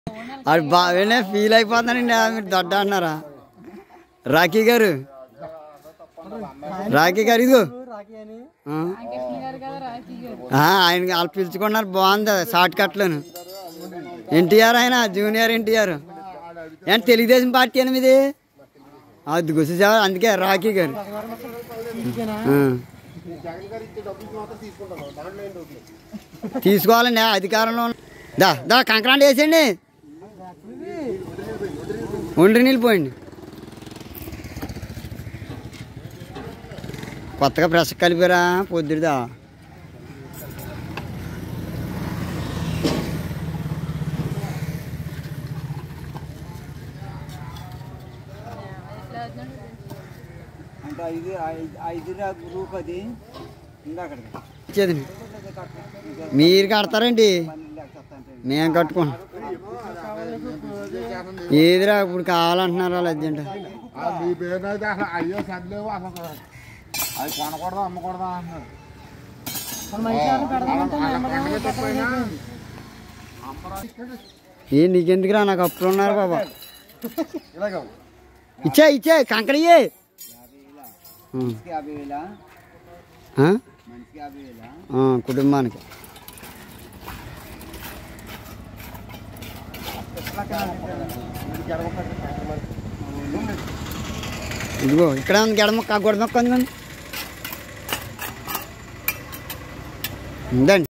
అది బాగానే ఫీల్ అయిపోతానండి ఆ, మీరు దొడ్డ అన్నారా రాఖీ గారు రాఖీ గారు ఇదిగో ఆ. ఆ, ఆయన వాళ్ళు పిలుచుకున్నారు బాగుంది షార్ట్ కట్లోను ఎన్టీఆర్ ఆయన జూనియర్ ఎన్టీఆర్ ఏంటి తెలుగుదేశం పార్టీ ఎనిమిది అది గుసి అందుకే రాఖీ గారు ఆ. తీసుకోవాలండి అధికారంలో ఉన్న- దా దా కంకరాంటి వేసేయండి ఒండ్రి నీళ్ళు పోయండి కొత్తగా బ్రష్ కలిపారా పొద్దురుదా అంటే ఐదు ఐదు- ఐదు గ్రూప్ అది ఇందాక ఇచ్చేది మీరు కడతారండి మేము కట్టుకోండి ఏదిరా ఇప్పుడు కావాలంటున్నారా అర్జెంట్ మీ పేరు అయితే అసలు అయ్యో సర్లేవు అసలు అది కొనకూడదా అమ్మకూడదా అంటున్నారు ఏ నీకెందుకురా నాకు అప్పుడు ఉన్నారు బాబా ఇచ్చే ఇచ్చే కంకరయ్యే మనిషికి యాభై వేల ఆ? మనిషికి యాభై వేల ఆ, కుటుంబానికి ఇదిగో ఇక్కడ ఉంది గడమొక్క గొడమొక్క ఉంది ఉందండి